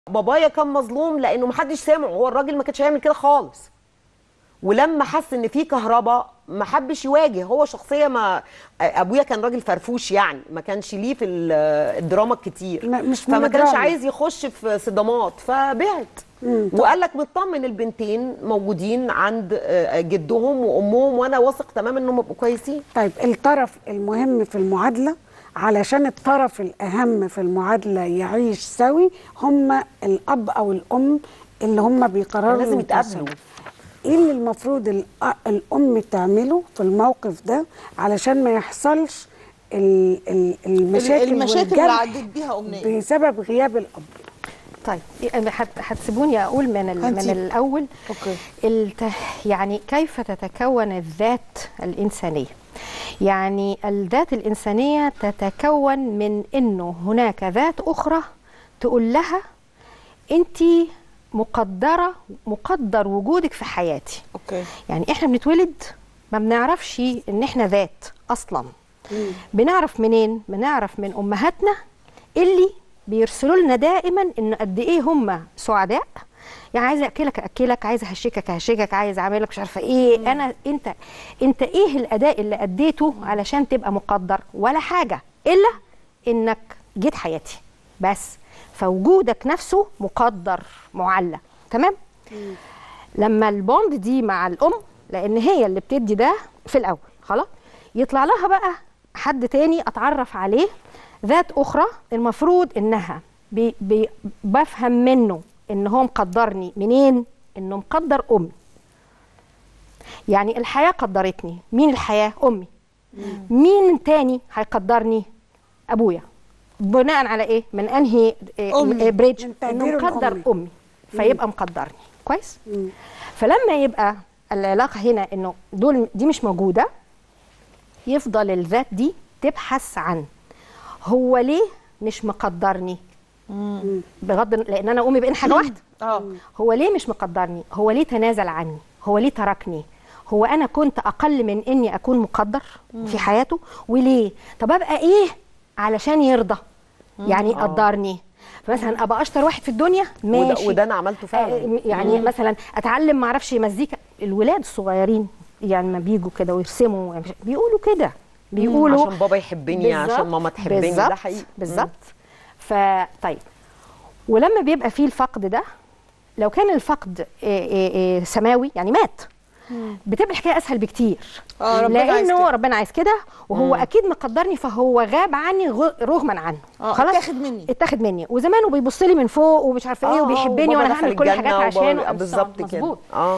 بابايا كان مظلوم لانه محدش سامع هو الراجل ما كانش هيعمل كده خالص ولما حس ان في كهرباء ما حبش يواجه هو شخصيه ما ابويا كان راجل فرفوش يعني ما كانش ليه في ال- الدراما الكتير ما- مش فما كانش ميلودراما. عايز يخش في صدامات فبعد وقال لك مطمن البنتين موجودين عند آه، جدهم وامهم وانا واثق تماما انهم يبقوا كويسين طيب الطرف المهم في المعادلة علشان الطرف الأهم في المعادلة يعيش سوي هم الأب أو الأم اللي هم بيقرروا لازم ينتصروا. يتقابلوا. ايه اللي المفروض الأ- الأم تعمله في الموقف ده علشان ما يحصلش ال- ال- المشاكل المشاكل اللي والجرح عدت بيها أمنية بسبب غياب الأب طيب هت- هتسيبوني اقول من ال- من هنسيب. الاول أوكي. الت... يعني كيف تتكون الذات الانسانيه يعني الذات الانسانيه تتكون من انه هناك ذات اخرى تقول لها انت مقدره مقدر وجودك في حياتي اوكي يعني احنا بنتولد ما بنعرفش ان احنا ذات اصلا بنعرف منين بنعرف من امهاتنا اللي بيرسلوا لنا دائما ان قد ايه هم سعداء يعني عايزه اكلك اكلك عايزه اهشكك اهشكك عايزه اعمل لك مش عارفه ايه انا انت انت ايه الاداء اللي اديته علشان تبقى مقدر ولا حاجه الا انك جيت حياتي بس فوجودك نفسه مقدر معلق تمام لما البوند دي مع الام لان هي اللي بتدي ده في الاول خلاص يطلع لها بقى حد تاني اتعرف عليه ذات اخرى المفروض انها بي بي بفهم منه ان هو مقدرني منين انه مقدر امي يعني الحياه قدرتني مين الحياه امي مين تاني هيقدرني ابويا بناء على ايه من انهي إيه أمي. بريدج من انه تقديره مقدر لأمي. امي فيبقى مقدرني كويس فلما يبقى العلاقه هنا انه دول دي مش موجوده يفضل الذات دي تبحث عن هو ليه مش مقدرني بغض لان انا امي بين حاجه واحده اه هو ليه مش مقدرني هو ليه تنازل عني هو ليه تركني هو انا كنت اقل من اني اكون مقدر في حياته وليه طب ابقى ايه علشان يرضى يعني يقدرني فمثلا ابقى اشطر واحد في الدنيا وده, ماشي وده انا عملته فعلا آه، يعني مم. مثلا اتعلم ما اعرفش مزيكا الولاد الصغيرين يعني ما بيجوا كده ويرسموا يعني مش- بيقولوا كده بيقولوا عشان بابا يحبني عشان بالظبط، ماما تحبني بالظبط، ده حقيقي بالظبط فطيب ولما بيبقى فيه الفقد ده لو كان الفقد إيه إيه إيه سماوي يعني مات بتبقى الحكايه اسهل بكتير آه، ربنا عايز لانه كده. ربنا عايز كده وهو اكيد مقدرني فهو غاب عني غ- رغما عنه آه، اتاخد مني. اتاخد مني وزمانه بيبص لي من فوق ومش عارفه ايه آه، وبيحبني وبابا وانا دخل هعمل كل الجنة حاجات وبابا- عشانه بالظبط كده مظبوط اه